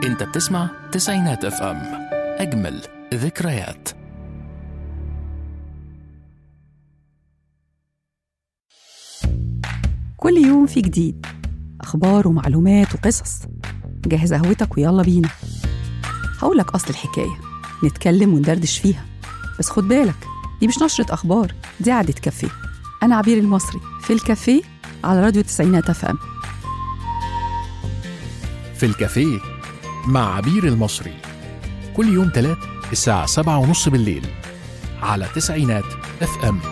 انت بتسمع تسعينات اف ام اجمل ذكريات كل يوم في جديد أخبار ومعلومات وقصص جهز قهوتك ويلا بينا هقولك أصل الحكاية نتكلم وندردش فيها بس خد بالك دي مش نشرة أخبار دي قعدة كافيه أنا عبير المصري في الكافيه على راديو تسعينات اف ام في الكافيه مع عبير المصري كل يوم تلات الساعة سبعة ونص بالليل على تسعينات اف ام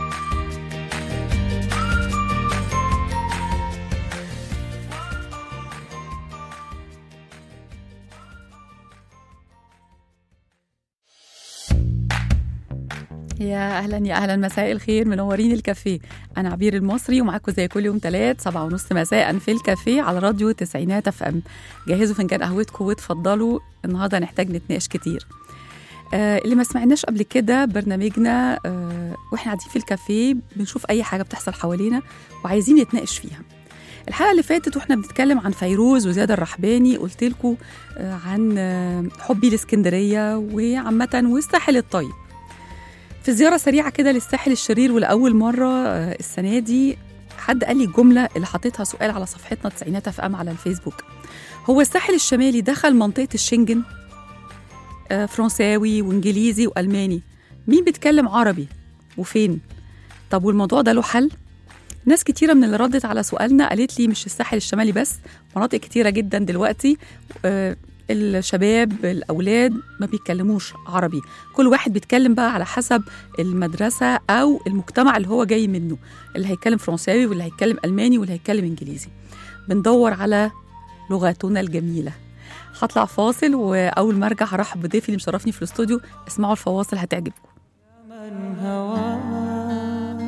يا اهلا يا اهلا مساء الخير منورين الكافيه انا عبير المصري ومعاكم زي كل يوم تلات سبعة ونص مساء في الكافيه على راديو تسعينات اف ام جهزوا فنجان قهوتكم واتفضلوا النهارده هنحتاج نتناقش كتير آه اللي ما سمعناش قبل كده برنامجنا آه واحنا قاعدين في الكافيه بنشوف اي حاجه بتحصل حوالينا وعايزين نتناقش فيها الحلقه اللي فاتت واحنا بنتكلم عن فيروز وزياد الرحباني قلت لكم آه عن آه حبي لاسكندريه وعامه والساحل الطيب في زيارة سريعة كده للساحل الشرير ولأول مرة آه، السنة دي حد قال لي الجملة اللي حطيتها سؤال على صفحتنا تسعينات اف ام على الفيسبوك هو الساحل الشمالي دخل منطقة الشنجن آه، فرنساوي وانجليزي والماني مين بيتكلم عربي وفين طب والموضوع ده له حل ناس كتيرة من اللي ردت على سؤالنا قالت لي مش الساحل الشمالي بس مناطق كتيرة جدا دلوقتي آه، الشباب الأولاد ما بيتكلموش عربي كل واحد بيتكلم بقى على حسب المدرسة أو المجتمع اللي هو جاي منه اللي هيتكلم فرنساوي واللي هيتكلم ألماني واللي هيتكلم إنجليزي بندور على لغتنا الجميلة هطلع فاصل وأول ما أرجع هرحب بضيفي اللي مشرفني في الاستوديو اسمعوا الفواصل هتعجبكم من هواه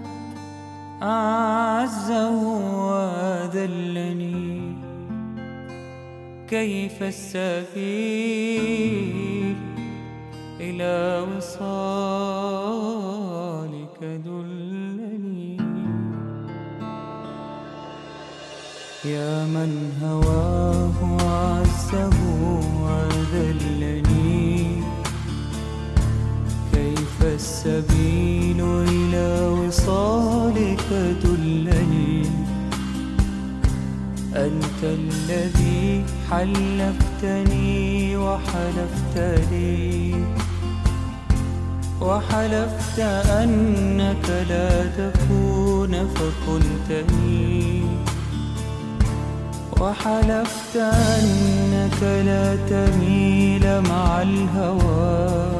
أعزه وذلني كيف السبيل إلى وصالك دلني يا من هواه أعزه وذلني كيف السبيل إلى وصالك دلني أنت الذي حلفتني وحلفت لي وحلفت أنك لا تكون فكنتني وحلفت أنك لا تميل مع الهوى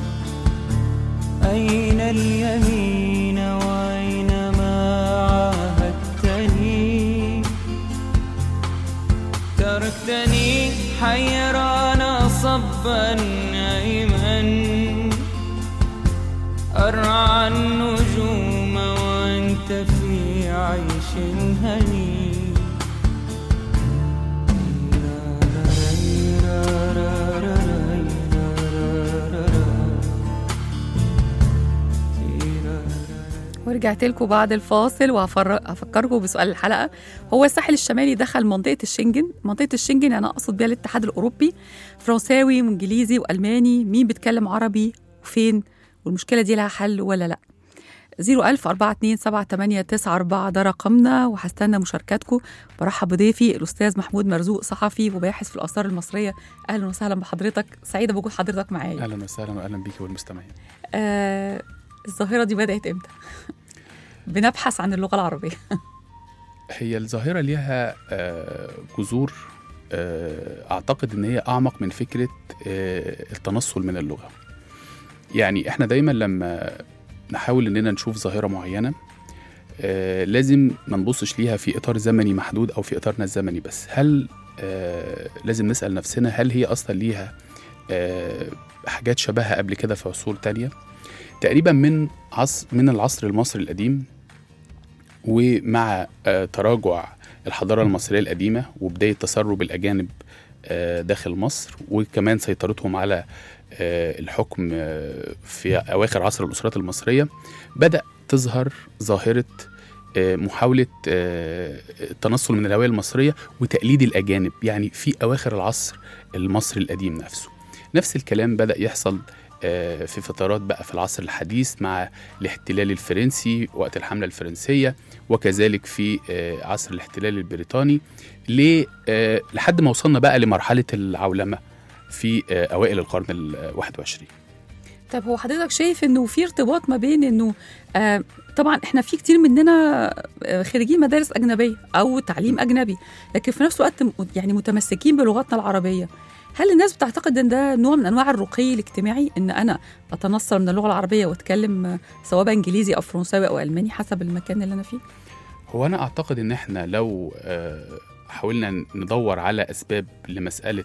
أين اليمين وأين ما عاهدتني تركتني حيران صبا نائما أرعى النجوم وأنت في عيش هني ورجعت لكم بعد الفاصل وهفكركم بسؤال الحلقه هو الساحل الشمالي دخل منطقه الشنجن منطقه الشنجن انا اقصد بيها الاتحاد الاوروبي فرنساوي وانجليزي والماني مين بيتكلم عربي وفين والمشكله دي لها حل ولا لا 01000 427 ده رقمنا وهستنى مشاركاتكم برحب بضيفي الاستاذ محمود مرزوق صحفي وباحث في الاثار المصريه اهلا وسهلا بحضرتك سعيده بوجود حضرتك معايا اهلا وسهلا واهلا بيكي والمستمعين آه الظاهره دي بدات امتى بنبحث عن اللغه العربيه هي الظاهره ليها آه، جذور آه، اعتقد ان هي اعمق من فكره آه، التنصل من اللغه يعني احنا دايما لما نحاول اننا نشوف ظاهره معينه آه، لازم ما نبصش ليها في اطار زمني محدود او في اطارنا الزمني بس هل آه، لازم نسال نفسنا هل هي اصلا ليها آه، حاجات شبهها قبل كده في عصور تانية تقريبا من عصر من العصر المصري القديم ومع آه، تراجع الحضارة المصرية القديمة وبداية تسرب الأجانب آه، داخل مصر وكمان سيطرتهم على آه، الحكم آه، في أواخر عصر الأسرات المصرية بدأ تظهر ظاهرة آه، محاوله آه، التنصل من الهويه المصريه وتقليد الاجانب يعني في اواخر العصر المصري القديم نفسه نفس الكلام بدا يحصل آه، في فترات بقى في العصر الحديث مع الاحتلال الفرنسي وقت الحمله الفرنسيه وكذلك في آه، عصر الاحتلال البريطاني ل- آه، لحد ما وصلنا بقى لمرحله العولمه في آه، اوائل القرن ال 21 طب هو حضرتك شايف انه في ارتباط ما بين انه آه طبعا احنا في كتير مننا آه، خريجين مدارس اجنبيه او تعليم اجنبي لكن في نفس الوقت م- يعني متمسكين بلغتنا العربيه هل الناس بتعتقد ان ده نوع من انواع الرقي الاجتماعي ان انا اتنصل من اللغه العربيه واتكلم آه، سواء بقى انجليزي او فرنساوي او الماني حسب المكان اللي انا فيه هو انا اعتقد ان احنا لو آه، حاولنا ندور على اسباب لمساله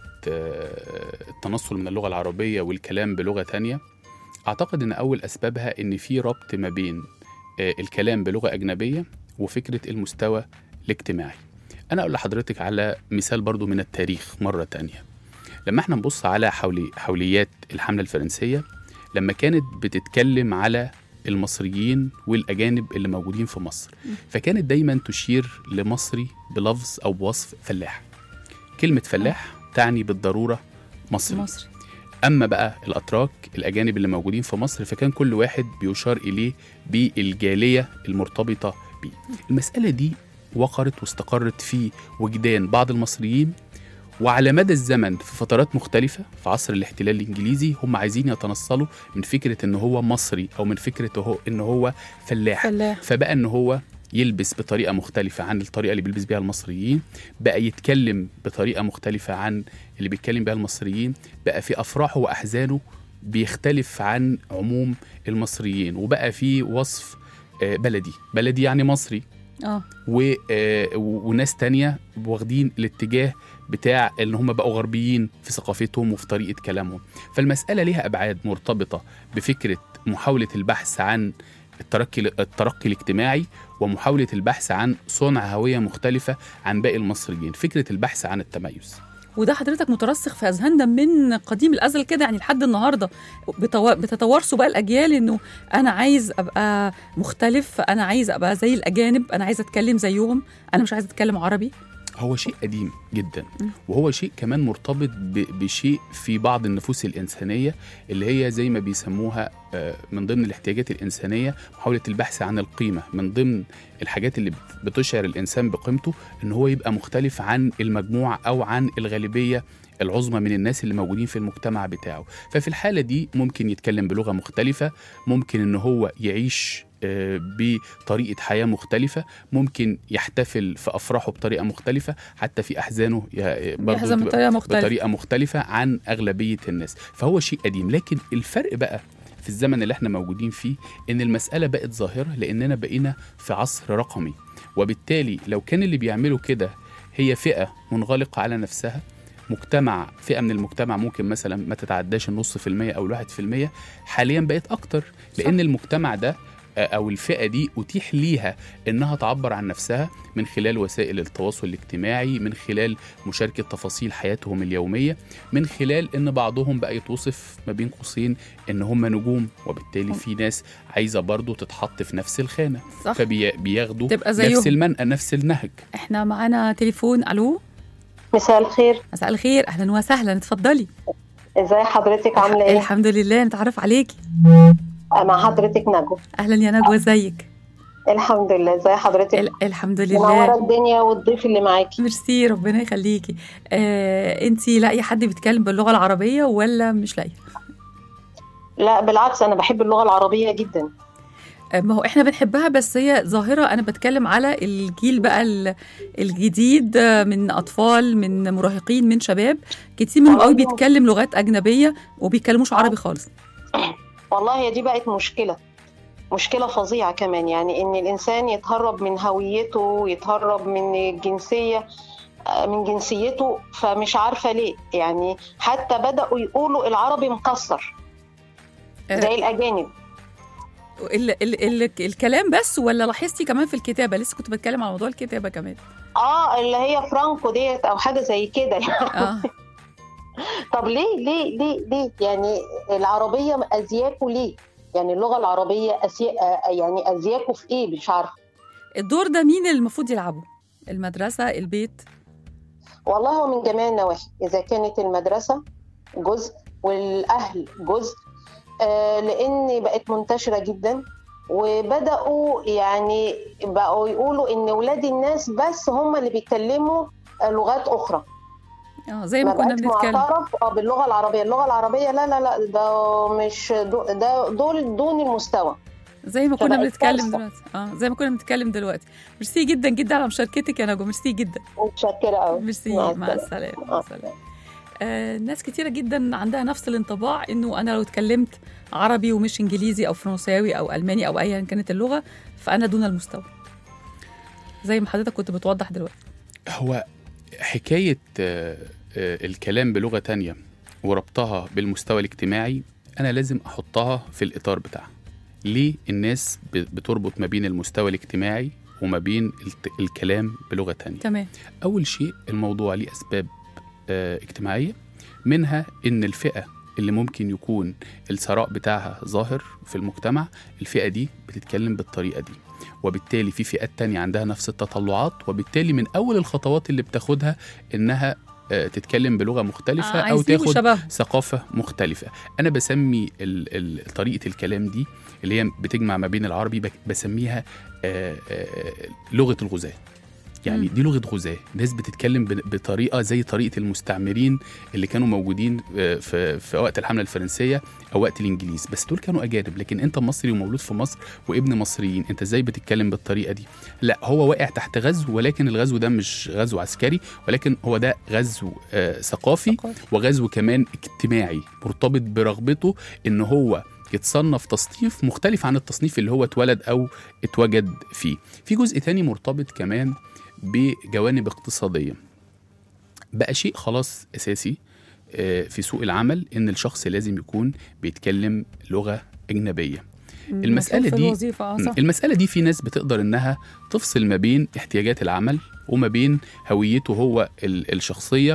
آه، التنصل من اللغه العربيه والكلام بلغه تانية اعتقد ان اول اسبابها ان في ربط ما بين آه، الكلام بلغه اجنبيه وفكره المستوى الاجتماعي انا اقول لحضرتك على مثال برضو من التاريخ مره تانية لما احنا نبص على حولي حوليات الحمله الفرنسيه لما كانت بتتكلم على المصريين والاجانب اللي موجودين في مصر فكانت دايما تشير لمصري بلفظ او بوصف فلاح كلمه فلاح تعني بالضروره مصري مصر اما بقى الاتراك الاجانب اللي موجودين في مصر فكان كل واحد بيشار اليه بالجاليه المرتبطه بيه المساله دي وقرت واستقرت في وجدان بعض المصريين وعلى مدى الزمن في فترات مختلفة في عصر الاحتلال الإنجليزي هم عايزين يتنصلوا من فكرة إن هو مصري أو من فكرة هو إن هو فلاح فلاح فبقى ان هو يلبس بطريقه مختلفه عن الطريقه اللي بيلبس بيها المصريين بقى يتكلم بطريقه مختلفه عن اللي بيتكلم بيها المصريين بقى في افراحه واحزانه بيختلف عن عموم المصريين وبقى في وصف آه، بلدي بلدي يعني مصري اه و... آه، و- وناس تانية واخدين الاتجاه بتاع ان هم بقوا غربيين في ثقافتهم وفي طريقه كلامهم فالمساله ليها ابعاد مرتبطه بفكره محاوله البحث عن الترقي الترقي الاجتماعي ومحاوله البحث عن صنع هويه مختلفه عن باقي المصريين فكره البحث عن التميز وده حضرتك مترسخ في اذهاننا من قديم الازل كده يعني لحد النهارده بتوا- بتتوارثوا بقى الاجيال انه انا عايز ابقى مختلف انا عايز ابقى زي الاجانب انا عايز اتكلم زيهم انا مش عايز اتكلم عربي هو شيء قديم جدا م. وهو شيء كمان مرتبط ب- بشيء في بعض النفوس الإنسانية اللي هي زي ما بيسموها آه، من ضمن الاحتياجات الإنسانية محاولة البحث عن القيمة من ضمن الحاجات اللي بت- بتشعر الإنسان بقيمته إن هو يبقى مختلف عن المجموعة أو عن الغالبية العظمى من الناس اللي موجودين في المجتمع بتاعه ففي الحالة دي ممكن يتكلم بلغة مختلفة ممكن إن هو يعيش آه، بطريقة حياة مختلفة ممكن يحتفل في افراحه بطريقه مختلفه حتى في احزانه ي- برضه بيحزن تبقى بطريقه مختلفه بطريقه مختلفه عن اغلبيه الناس فهو شيء قديم لكن الفرق بقى في الزمن اللي احنا موجودين فيه ان المساله بقت ظاهره لاننا بقينا في عصر رقمي وبالتالي لو كان اللي بيعملوا كده هي فئه منغلقه على نفسها مجتمع فئه من المجتمع ممكن مثلا ما تتعداش النص في المية او الواحد في المية حاليا بقت اكتر لان المجتمع ده آه، او الفئه دي اتيح ليها انها تعبر عن نفسها من خلال وسائل التواصل الاجتماعي من خلال مشاركه تفاصيل حياتهم اليوميه من خلال ان بعضهم بقى يتوصف ما بين قوسين ان هم نجوم وبالتالي في ناس عايزه برضو تتحط في نفس الخانه صح فبياخدوا تبقى زيهم. نفس المنقى نفس النهج احنا معانا تليفون الو مساء الخير مساء الخير اهلا وسهلا اتفضلي ازاي حضرتك عامله ايه الحمد لله نتعرف عليكي مع حضرتك نجوى اهلا يا نجوى ازيك الحمد لله ازي حضرتك ال- الحمد منوره لله الدنيا والضيف اللي معاكي ميرسي ربنا يخليكي آه انت لاقيه حد بيتكلم باللغه العربيه ولا مش لاقيه لا بالعكس انا بحب اللغه العربيه جدا آه، ما هو احنا بنحبها بس هي ظاهره انا بتكلم على الجيل بقى ال- الجديد آه، من اطفال من مراهقين من شباب كتير منهم قوي بيتكلم لغات اجنبيه وبيتكلموش عربي خالص والله هي دي بقت مشكله مشكله فظيعه كمان يعني ان الانسان يتهرب من هويته ويتهرب من الجنسيه آه، من جنسيته فمش عارفه ليه يعني حتى بداوا يقولوا العربي مكسر آه. زي الاجانب ال ال ال الكلام بس ولا لاحظتي كمان في الكتابه لسه كنت بتكلم على موضوع الكتابه كمان اه اللي هي فرانكو ديت او حاجه زي كده اه طب ليه ليه ليه ليه يعني العربية أزياكوا ليه؟ يعني اللغة العربية أسي... آه، يعني أزياكوا في إيه مش عارفة الدور ده مين اللي المفروض يلعبه المدرسه البيت والله هو من جميع النواحي إذا كانت المدرسة جزء والأهل جزء آه، لأن بقت منتشرة جدا وبدأوا يعني بقوا يقولوا إن ولاد الناس بس هم اللي بيتكلموا لغات أخرى اه زي ما ما كنا بقاش بنتكلم معترف اه باللغة العربية اللغة العربية لا لا لا ده مش دو ده دول دون المستوى زي ما كنا فبقت بنتكلم كارثة. دلوقتي اه زي ما كنا بنتكلم دلوقتي ميرسي جدا جدا على مشاركتك يا نجوى ميرسي جدا متشكرة قوي ميرسي مع مع السلامة. السلامه مع مع السلامه آه ناس كتيرة جدا عندها نفس الانطباع انه انا لو اتكلمت عربي ومش انجليزي او فرنساوي او الماني او ايا كانت اللغه فانا دون المستوى زي ما حضرتك كنت بتوضح دلوقتي هو حكاية آه، آه، الكلام بلغة تانية وربطها بالمستوى الاجتماعي أنا لازم أحطها في الإطار بتاعها ليه الناس ب- بتربط ما بين المستوى الاجتماعي وما بين الت- الكلام بلغة تانية تمام أول شيء الموضوع ليه أسباب آه، اجتماعية منها إن الفئة اللي ممكن يكون الثراء بتاعها ظاهر في المجتمع الفئة دي بتتكلم بالطريقة دي وبالتالي في فئات تانية عندها نفس التطلعات وبالتالي من أول الخطوات اللي بتاخدها إنها آه، تتكلم بلغة مختلفة آه أو عايزين تاخد شبه ثقافة مختلفة أنا بسمي ال- ال- طريقة الكلام دي اللي هي بتجمع ما بين العربي بك- بسميها آه، آه، لغة الغزاة يعني مم. دي لغة غزاة ناس بتتكلم ب- بطريقة زي طريقة المستعمرين اللي كانوا موجودين آه، في, في وقت الحملة الفرنسية أو وقت الإنجليز بس دول كانوا أجانب لكن أنت مصري ومولود في مصر وابن مصريين أنت إزاي بتتكلم بالطريقة دي لا هو واقع تحت غزو ولكن الغزو ده مش غزو عسكري ولكن هو ده غزو آه، ثقافي ثقافي. وغزو كمان اجتماعي مرتبط برغبته ان هو يتصنف تصنيف مختلف عن التصنيف اللي هو اتولد او اتوجد فيه في جزء تاني مرتبط كمان بجوانب اقتصادية بقى شيء خلاص أساسي آه، في سوق العمل إن الشخص لازم يكون بيتكلم لغة أجنبية المسألة مطلوب في دي- الوظيفه اه صح المسألة دي في ناس بتقدر إنها تفصل ما بين احتياجات العمل وما بين هويته هو ال- الشخصية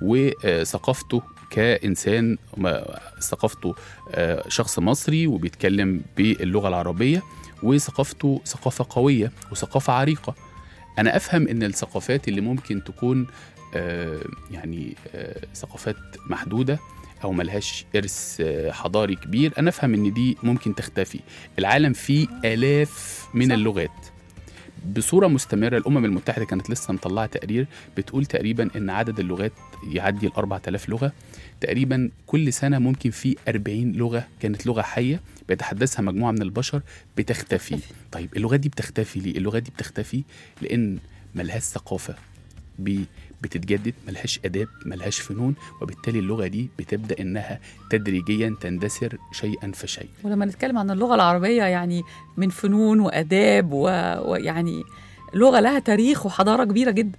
وثقافته كإنسان ما- ثقافته آه، شخص مصري وبيتكلم باللغة العربية وثقافته ثقافة قوية وثقافة عريقة أنا أفهم إن الثقافات اللي ممكن تكون آه، يعني آه، ثقافات محدودة أو ملهاش إرث آه، حضاري كبير أنا أفهم إن دي ممكن تختفي العالم فيه آلاف من صح. اللغات بصورة مستمرة الأمم المتحدة كانت لسه مطلعة تقرير بتقول تقريبا إن عدد اللغات يعدي ال 4000 لغة تقريبا كل سنة ممكن في 40 لغة كانت لغة حية بيتحدثها مجموعة من البشر بتختفي تختفي. طيب اللغات دي بتختفي ليه؟ اللغات دي بتختفي لأن ملهاش ثقافة بي- بتتجدد ملهاش آداب ملهاش فنون وبالتالي اللغة دي بتبدأ إنها تدريجيا تندثر شيئا فشيئا ولما نتكلم عن اللغه العربيه يعني من فنون واداب و- ويعني لغه لها تاريخ وحضاره كبيره جدا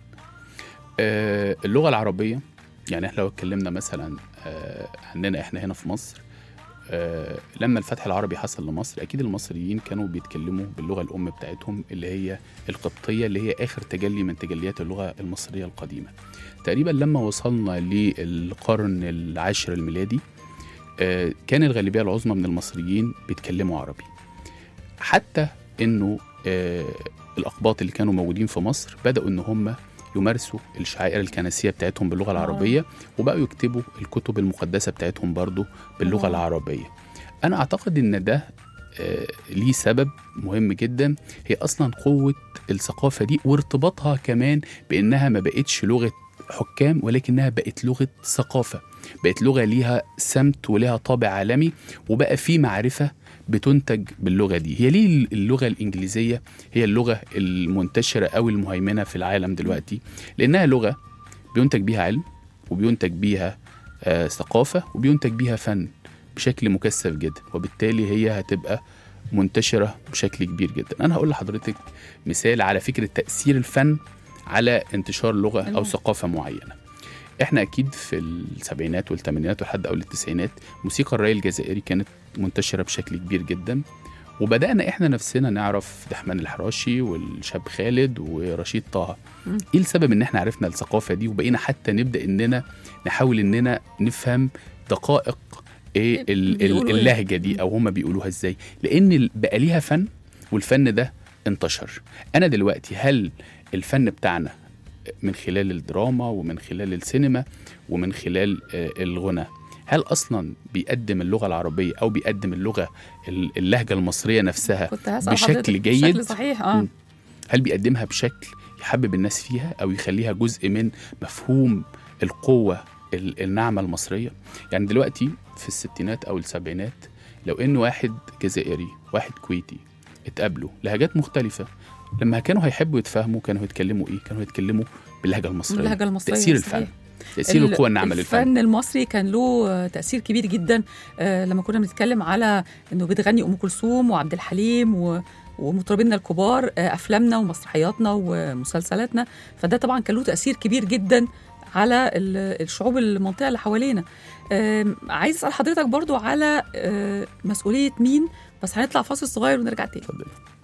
آه، اللغة العربية يعني احنا لو اتكلمنا مثلا آه، عننا احنا هنا في مصر آه، لما الفتح العربي حصل لمصر اكيد المصريين كانوا بيتكلموا باللغة الام بتاعتهم اللي هي القبطية اللي هي اخر تجلي من تجليات اللغة المصرية القديمة تقريبا لما وصلنا للقرن العاشر الميلادي آه، كان الغالبية العظمى من المصريين بيتكلموا عربي حتى انه آه، الاقباط اللي كانوا موجودين في مصر بداوا ان هم يمارسوا الشعائر الكنسيه بتاعتهم باللغه العربيه وبقوا يكتبوا الكتب المقدسه بتاعتهم برضو باللغه آه. العربيه انا اعتقد ان ده آه، ليه سبب مهم جدا هي اصلا قوه الثقافه دي وارتباطها كمان بانها ما بقتش لغه حكام ولكنها بقت لغه ثقافه بقت لغه ليها سمت وليها طابع عالمي وبقى في معرفه بتنتج باللغه دي هي ليه اللغه الانجليزيه هي اللغه المنتشره او المهيمنه في العالم دلوقتي لانها لغه بينتج بيها علم وبينتج بيها آه ثقافه وبينتج بيها فن بشكل مكثف جدا وبالتالي هي هتبقى منتشره بشكل كبير جدا انا هقول لحضرتك مثال على فكره تاثير الفن على انتشار لغه او اللغة. ثقافه معينه احنا اكيد في السبعينات والثمانينات ولحد اول التسعينات موسيقى الراي الجزائري كانت منتشره بشكل كبير جدا وبدانا احنا نفسنا نعرف دحمان الحراشي والشاب خالد ورشيد طه مم. ايه السبب ان احنا عرفنا الثقافه دي وبقينا حتى نبدا اننا نحاول اننا نفهم دقائق ايه ال- بيقولوا ال- إيه؟ اللهجه دي او هما بيقولوها ازاي لان ال- بقى ليها فن والفن ده انتشر انا دلوقتي هل الفن بتاعنا من خلال الدراما ومن خلال السينما ومن خلال آه، الغنى هل اصلا بيقدم اللغه العربيه او بيقدم اللغه ال- اللهجه المصريه نفسها كنت هسأل بشكل حضرتك جيد؟ بشكل صحيح اه مم. هل بيقدمها بشكل يحبب الناس فيها او يخليها جزء من مفهوم القوه ال- الناعمه المصريه يعني دلوقتي في الستينات او السبعينات لو ان واحد جزائري واحد كويتي اتقابلوا لهجات مختلفه لما كانوا هيحبوا يتفاهموا كانوا يتكلموا ايه كانوا يتكلموا باللهجه المصريه اللهجه المصريه تاثير صحيح. الفن تاثير ال- القوه الناعمه للفن الفن المصري كان له آه، تأثير كبير جدا آه، لما كنا بنتكلم على انه بتغني ام كلثوم وعبد الحليم و ومطربينا الكبار آه، افلامنا ومسرحياتنا ومسلسلاتنا فده طبعا كان له تاثير كبير جدا على ال- الشعوب المنطقه اللي حوالينا آم، عايز اسال حضرتك برضو على آه، مسؤوليه مين بس هنطلع فاصل صغير ونرجع تاني اتفضل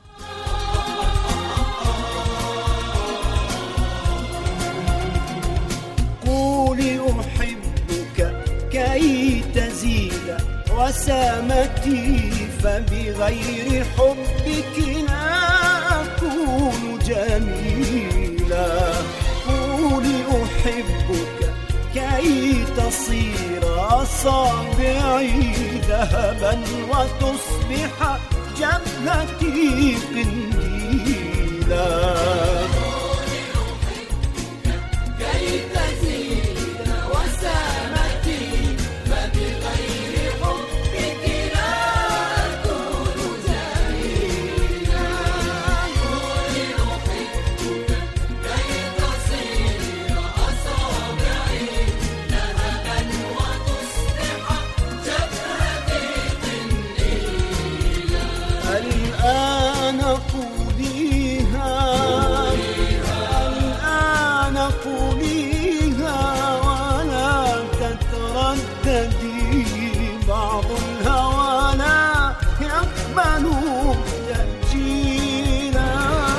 قولي أحبك كي تزيد وسامتي فبغير حبك لا أكون جميلا قولي أحبك كي تصير أصابعي ذهبا وتصبح جبهتي قنديلا الآن قوليها الآن قوليها ولا تترددي بعض الهوى لا يقبل تأجيلا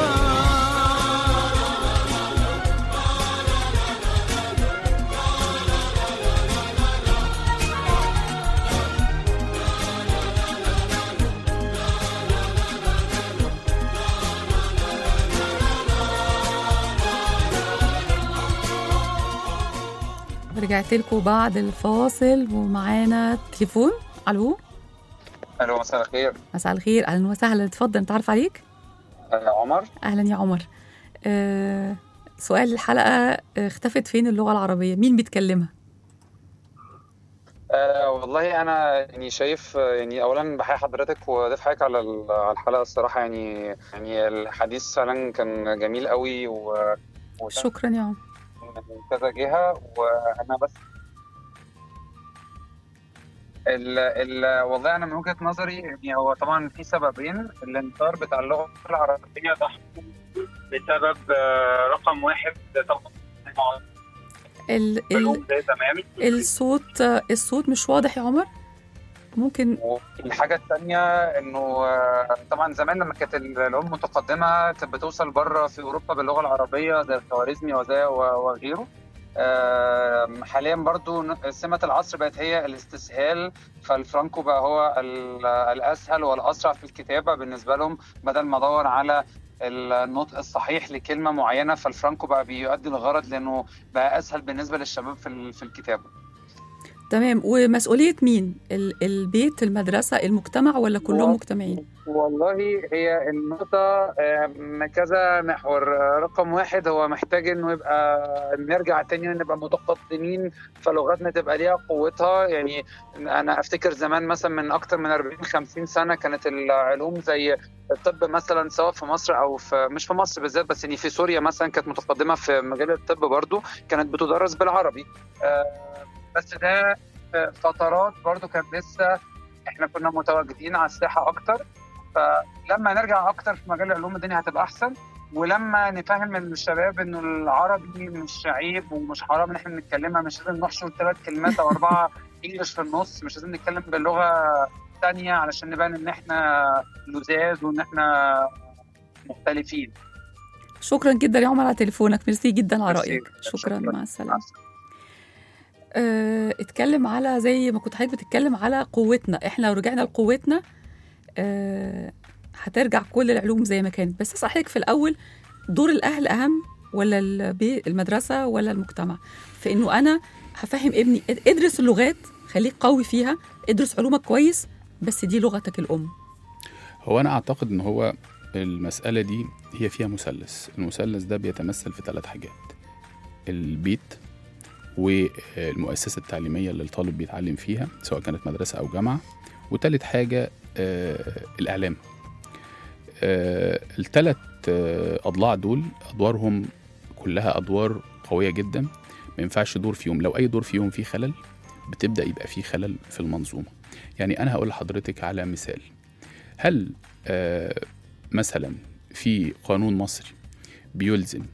رجعت لكم بعد الفاصل ومعانا تليفون الو الو مساء الخير مساء الخير اهلا وسهلا اتفضل نتعرف عليك أنا عمر اهلا يا عمر آه سؤال الحلقه آه، اختفت فين اللغه العربيه مين بيتكلمها آه والله انا يعني شايف آه، يعني اولا بحيي حضرتك وضيف حضرتك على ال- على الحلقه الصراحه يعني يعني الحديث فعلا كان جميل قوي و وتم شكرا يا عمر من كذا جهه وانا بس ال ال والله انا من وجهه نظري يعني هو طبعا في سببين الانتشار بتاع اللغه العربيه ده بسبب آه، رقم واحد طبعا ال ال علوم زي زمان الصوت آه، الصوت مش واضح يا عمر ممكن والحاجة التانية إنه آه، طبعا زمان لما كانت العلوم متقدمة كانت بتوصل بره في أوروبا باللغة العربية زي الخوارزمي وزي و- وغيره آه، حاليا برضو ن- سمة العصر بقت هي الاستسهال فالفرانكو بقى هو ال- الأسهل والأسرع في الكتابة بالنسبة لهم بدل ما أدور على النطق الصحيح لكلمة معينة فالفرانكو بقى بيؤدي الغرض لأنه بقى أسهل بالنسبة للشباب في ال- في الكتابة تمام ومسؤوليه مين ال البيت المدرسه المجتمع ولا كلهم و- مجتمعين والله هي النقطة آه، من كذا محور آه، رقم واحد هو محتاج انه يبقى نرجع تاني نبقى متقدمين فلغتنا تبقى ليها قوتها يعني انا افتكر زمان مثلا من اكتر من 40 50 سنة كانت العلوم زي الطب مثلا سواء في مصر او في مش في مصر بالذات بس يعني في سوريا مثلا كانت متقدمة في مجال الطب برضو كانت بتدرس بالعربي آه، بس ده آه، فترات برضو كانت لسه احنا كنا متواجدين على الساحة اكتر فلما نرجع اكتر في مجال العلوم الدنيا هتبقى احسن ولما نفهم الشباب انه العربي مش عيب ومش حرام ان احنا نتكلمها مش لازم نحشر ثلاث كلمات او اربعه انجلش في النص مش لازم نتكلم باللغه تانية علشان نبان ان احنا لزاز وان احنا مختلفين شكرا جدا يا عمر على تليفونك ميرسي جدا على ميرسي رايك جداً. شكرا شكراً. مع السلامه آه، اتكلم على زي ما كنت حضرتك بتتكلم على قوتنا احنا لو رجعنا لقوتنا آه، هترجع كل العلوم زي ما كانت بس صحيح في الاول دور الاهل اهم ولا البي- المدرسه ولا المجتمع في انه انا هفهم ابني ادرس اللغات خليك قوي فيها ادرس علومك كويس بس دي لغتك الام هو انا اعتقد ان هو المساله دي هي فيها مثلث المثلث ده بيتمثل في ثلاث حاجات البيت والمؤسسه التعليميه اللي الطالب بيتعلم فيها سواء كانت مدرسه او جامعه وتالت حاجه آه الاعلام آه الثلاث آه اضلاع دول ادوارهم كلها ادوار قويه جدا ما ينفعش دور فيهم لو اي دور فيهم فيه خلل بتبدا يبقى فيه خلل في المنظومه يعني انا هقول لحضرتك على مثال هل آه مثلا في قانون مصري بيلزم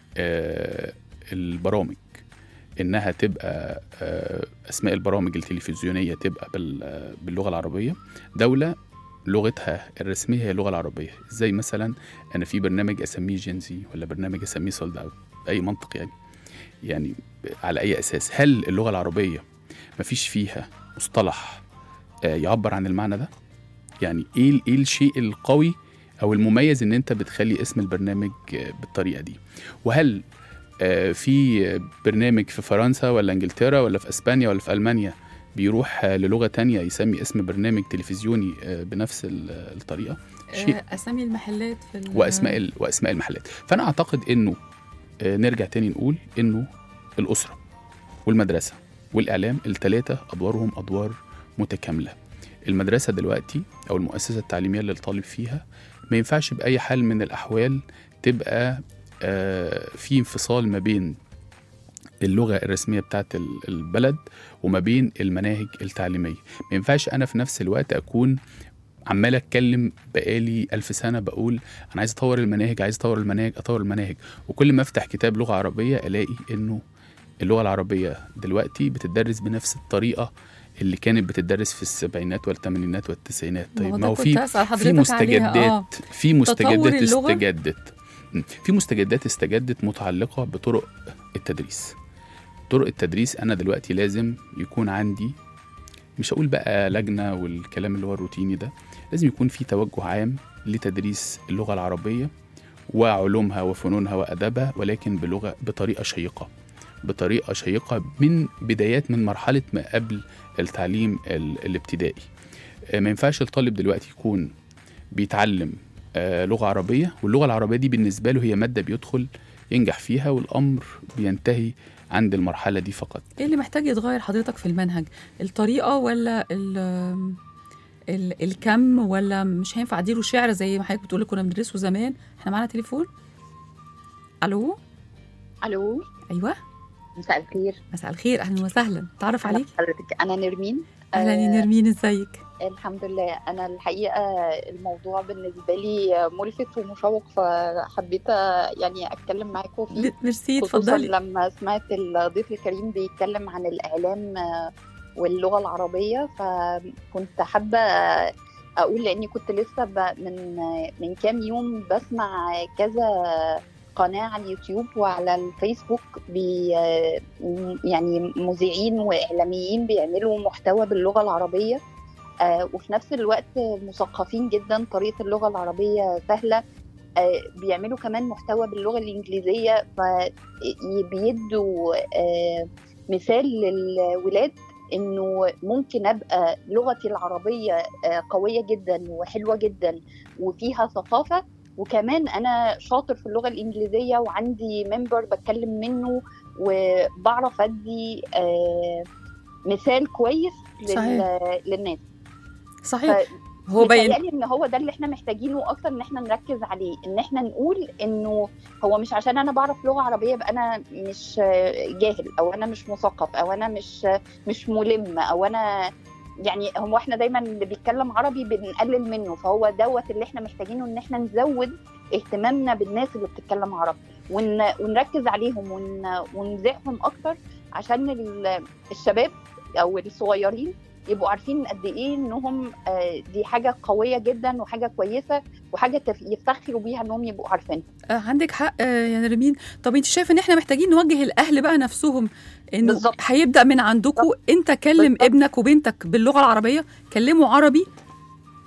آه البرامج انها تبقى آه اسماء البرامج التلفزيونيه تبقى بال- آه، باللغه العربيه دوله لغتها الرسميه هي اللغه العربيه زي مثلا انا في برنامج اسميه جينزي ولا برنامج اسميه سولد اوت باي منطق يعني يعني على اي اساس هل اللغه العربيه مفيش فيها مصطلح آه، يعبر عن المعنى ده يعني ايه ال- ايه الشيء القوي او المميز ان انت بتخلي اسم البرنامج آه، بالطريقه دي وهل آه، في برنامج في فرنسا ولا انجلترا ولا في اسبانيا ولا في المانيا بيروح آه، للغه تانية يسمي اسم برنامج تلفزيوني آه، بنفس ال- الطريقه شيء آه، اسامي المحلات في ال- واسماء ال- واسماء المحلات فانا اعتقد انه آه، نرجع تاني نقول انه الاسره والمدرسه والاعلام الثلاثه ادوارهم ادوار متكامله المدرسه دلوقتي او المؤسسه التعليميه اللي الطالب فيها ما ينفعش باي حال من الاحوال تبقى آه، في انفصال ما بين اللغه الرسميه بتاعت ال- البلد وما بين المناهج التعليميه ما ينفعش انا في نفس الوقت اكون عمال اتكلم بقالي ألف سنه بقول انا عايز اطور المناهج عايز اطور المناهج اطور المناهج وكل ما افتح كتاب لغه عربيه الاقي انه اللغه العربيه دلوقتي بتدرس بنفس الطريقه اللي كانت بتدرس في السبعينات والثمانينات والتسعينات ما طيب هو ما ده هو كنت في أسأل في حضرتك عليها، مستجدات آه. في مستجدات اللغة؟ استجدت م. في مستجدات استجدت متعلقه بطرق التدريس طرق التدريس انا دلوقتي لازم يكون عندي مش هقول بقى لجنه والكلام اللي هو الروتيني ده لازم يكون في توجه عام لتدريس اللغه العربيه وعلومها وفنونها وادبها ولكن بلغه بطريقه شيقه بطريقه شيقه من بدايات من مرحله ما قبل التعليم ال- الابتدائي آه، ما ينفعش الطالب دلوقتي يكون بيتعلم آه، لغه عربيه واللغه العربيه دي بالنسبه له هي ماده بيدخل ينجح فيها والامر بينتهي عند المرحله دي فقط ايه اللي محتاج يتغير حضرتك في المنهج الطريقه ولا ال ال الكم ولا مش هينفع اديله شعر زي ما حضرتك بتقولي كنا بندرسه زمان احنا معانا تليفون الو الو ايوه مساء الخير مساء الخير اهلا وسهلا تعرف عليك حضرتك انا نرمين اهلا يا آه، نرمين ازيك الحمد لله انا الحقيقه الموضوع بالنسبه لي ملفت ومشوق فحبيت يعني اتكلم معاكم فيه م- ميرسي خصوصا اتفضلي لما سمعت الضيف الكريم بيتكلم عن الاعلام آه، واللغه العربيه فكنت حابه اقول لاني كنت لسه ب- من من كام يوم بسمع كذا قناه على اليوتيوب وعلى الفيسبوك بي يعني مذيعين واعلاميين بيعملوا محتوى باللغه العربيه آه، وفي نفس الوقت مثقفين جدا طريقه اللغه العربيه سهله آه، بيعملوا كمان محتوى باللغه الانجليزيه فبيدوا آه، مثال للولاد انه ممكن ابقى لغتي العربيه آه، قويه جدا وحلوه جدا وفيها ثقافه وكمان انا شاطر في اللغه الانجليزيه وعندي ممبر بتكلم منه وبعرف ادي آه، مثال كويس لل- صحيح. للناس صحيح هو باين متهيألي ان هو ده اللي احنا محتاجينه اكتر ان احنا نركز عليه ان احنا نقول انه هو مش عشان انا بعرف لغه عربيه يبقى انا مش جاهل او انا مش مثقف او انا مش مش ملم او انا يعني هو احنا دايما اللي بيتكلم عربي بنقلل منه فهو دوت اللي احنا محتاجينه ان احنا نزود اهتمامنا بالناس اللي بتتكلم عربي ون... ونركز عليهم ون... ونذيعهم اكتر عشان ال- الشباب او الصغيرين يبقوا عارفين قد ايه انهم آه، دي حاجه قويه جدا وحاجه كويسه وحاجه تف- يفتخروا بيها انهم يبقوا عارفينها آه، عندك حق آه، يا نرمين طب انت شايفه ان احنا محتاجين نوجه الاهل بقى نفسهم انه بالظبط. هيبدا من عندكم انت كلم بالظبط. ابنك وبنتك باللغه العربيه كلموا عربي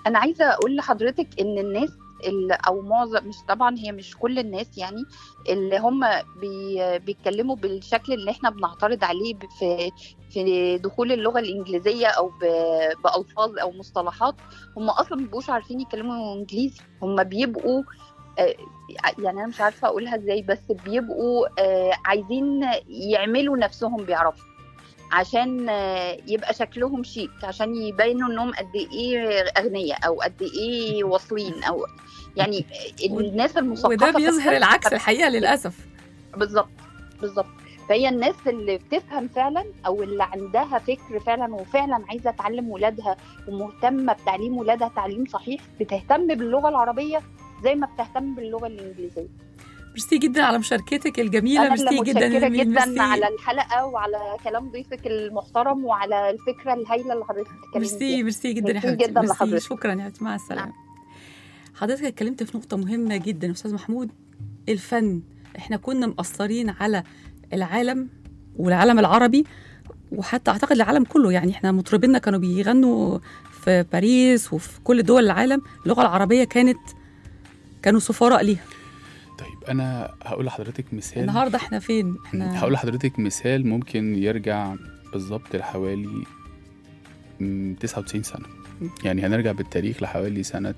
انا عايزه اقول لحضرتك ان الناس اللي او معظم مش طبعا هي مش كل الناس يعني اللي هم بي بيتكلموا بالشكل اللي احنا بنعترض عليه ب- في في دخول اللغه الانجليزيه او ب- بالفاظ او مصطلحات هم اصلا ما بيبقوش عارفين يتكلموا انجليزي هم بيبقوا آه، يعني انا مش عارفه اقولها ازاي بس بيبقوا آه، عايزين يعملوا نفسهم بيعرفوا عشان آه، يبقى شكلهم شيك عشان يبينوا انهم قد ايه اغنياء او قد ايه واصلين او يعني الناس المثقفه وده بيظهر فاكرة- العكس الحقيقه للاسف بالظبط بالظبط فهي الناس اللي بتفهم فعلا او اللي عندها فكر فعلا وفعلا عايزه تعلم ولادها ومهتمه بتعليم ولادها تعليم صحيح بتهتم باللغه العربيه زي ما بتهتم باللغه الانجليزيه ميرسي جدا على مشاركتك الجميله انا اللي ميرسي جدا متشكره نرمين، جدا ميرسي. على الحلقه وعلى كلام ضيفك المحترم وعلى الفكره الهايله اللي حضرتك بتتكلمي ميرسي فيها ميرسي جدا يا ميرسي حبيبتي جدا ميرسي لحضرتك. شكرا يا حبيبتي مع السلامه حضرتك اتكلمت في نقطه مهمه جدا يا استاذ محمود الفن احنا كنا مقصرين على العالم والعالم العربي وحتى اعتقد العالم كله يعني احنا مطربينا كانوا بيغنوا في باريس وفي كل دول العالم اللغه العربيه كانت كانوا سفراء ليها طيب انا هقول لحضرتك مثال النهارده احنا فين احنا هقول لحضرتك مثال ممكن يرجع بالظبط لحوالي مم، 99 سنة يعني هنرجع بالتاريخ لحوالي سنة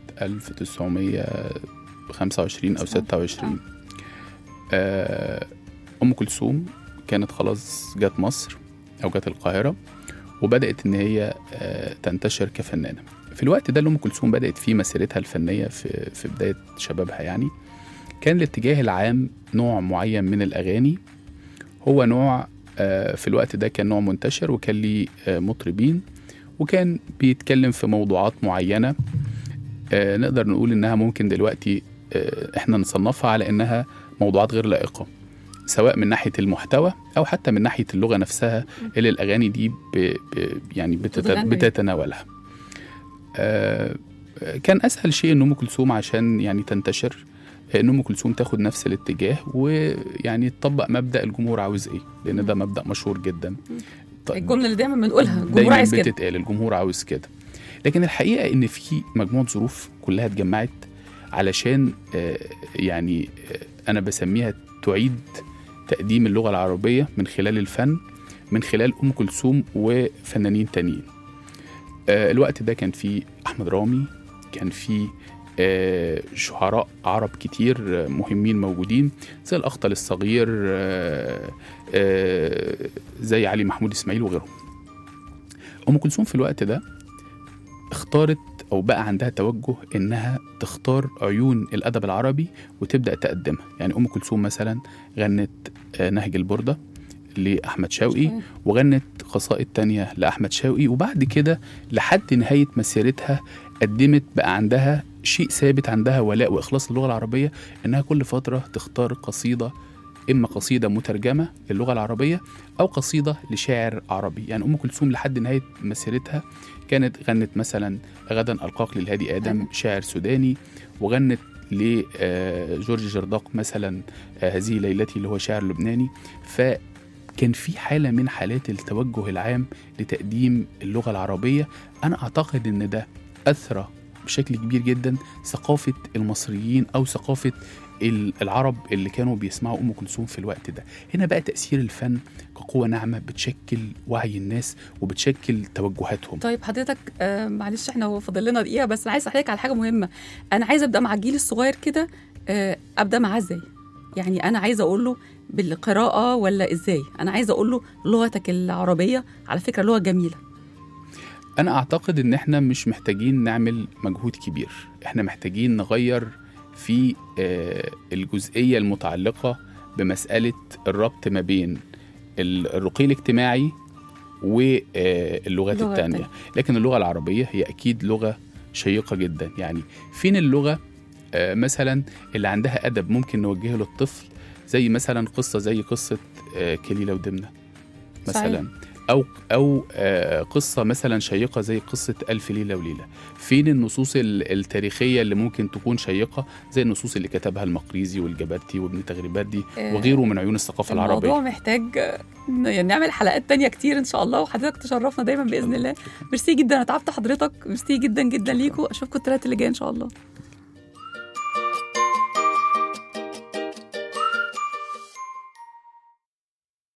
1925 أو 26 آه، أم كلثوم كانت خلاص جت مصر أو جت القاهرة وبدأت إن هي آه، تنتشر كفنانة في الوقت ده اللي أم كلثوم بدأت فيه مسيرتها الفنية في في بداية شبابها يعني كان الاتجاه العام نوع معين من الأغاني هو نوع آه، في الوقت ده كان نوع منتشر وكان ليه آه، مطربين وكان بيتكلم في موضوعات معينة آه، نقدر نقول إنها ممكن دلوقتي آه، إحنا نصنفها على إنها موضوعات غير لائقة سواء من ناحية المحتوى أو حتى من ناحية اللغة نفسها اللي الأغاني دي ب ب يعني بتت بتتغنى بيها. بتتناولها آه، كان أسهل شيء إن أم كلثوم عشان يعني تنتشر ان ام كلثوم تاخد نفس الاتجاه ويعني تطبق مبدا الجمهور عاوز ايه لان ده مبدا مشهور جدا طيب، الجمله اللي دايما بنقولها الجمهور دايما عايز كده بتتقال الجمهور عاوز كده لكن الحقيقه ان في مجموعه ظروف كلها اتجمعت علشان آه، يعني آه، انا بسميها تعيد تقديم اللغه العربيه من خلال الفن من خلال ام كلثوم وفنانين تانيين آه، الوقت ده كان في احمد رامي كان في آه، شعراء عرب كتير آه، مهمين موجودين زي الاخطل الصغير آه، آه، زي علي محمود اسماعيل وغيرهم ام كلثوم في الوقت ده اختارت او بقى عندها توجه انها تختار عيون الادب العربي وتبدا تقدمها يعني ام كلثوم مثلا غنت آه، نهج البرده لاحمد شوقي وغنت قصائد تانية لأحمد شوقي وبعد كده لحد نهاية مسيرتها قدمت بقى عندها شيء ثابت عندها ولاء وإخلاص للغة العربية إنها كل فترة تختار قصيدة إما قصيدة مترجمة للغة العربية أو قصيدة لشاعر عربي يعني أم كلثوم لحد نهاية مسيرتها كانت غنت مثلا غدا ألقاك للهادي آدم شاعر سوداني وغنت لجورج جرداق مثلا آه، هذه ليلتي اللي هو شاعر لبناني ف كان في حالة من حالات التوجه العام لتقديم اللغة العربية أنا أعتقد إن ده أثرى بشكل كبير جدا ثقافة المصريين أو ثقافة ال- العرب اللي كانوا بيسمعوا أم كلثوم في الوقت ده هنا بقى تأثير الفن كقوة ناعمة بتشكل وعي الناس وبتشكل توجهاتهم طيب حضرتك آه معلش احنا هو فاضل لنا دقيقه بس انا عايز اسالك على حاجه مهمه انا عايزه ابدا مع الجيل الصغير كده آه ابدا معاه ازاي يعني انا عايزه اقول له بالقراءه ولا ازاي انا عايزه اقول له لغتك العربيه على فكره لغه جميله أنا أعتقد إن إحنا مش محتاجين نعمل مجهود كبير إحنا محتاجين نغير في آه، الجزئية المتعلقة بمسألة الربط ما بين ال- الرقي الاجتماعي واللغات اللغة التانية التانية. لكن اللغة العربية هي أكيد لغة شيقة جدا يعني فين اللغة آه، مثلا اللي عندها أدب ممكن نوجهه للطفل زي مثلا قصة زي قصة آه، كليلة ودمنة مثلا او او آه، قصه مثلا شيقه زي قصه الف ليله وليله فين النصوص ال- التاريخيه اللي ممكن تكون شيقه زي النصوص اللي كتبها المقريزي والجبرتي وابن تغريبات آه، وغيره من عيون الثقافه الموضوع العربيه محتاج آه، يعني نعمل حلقات تانية كتير ان شاء الله وحضرتك تشرفنا دايما باذن الله ميرسي جدا انا تعبت حضرتك ميرسي جدا جدا ليكوا اشوفكم الثلاث اللي جاي ان شاء الله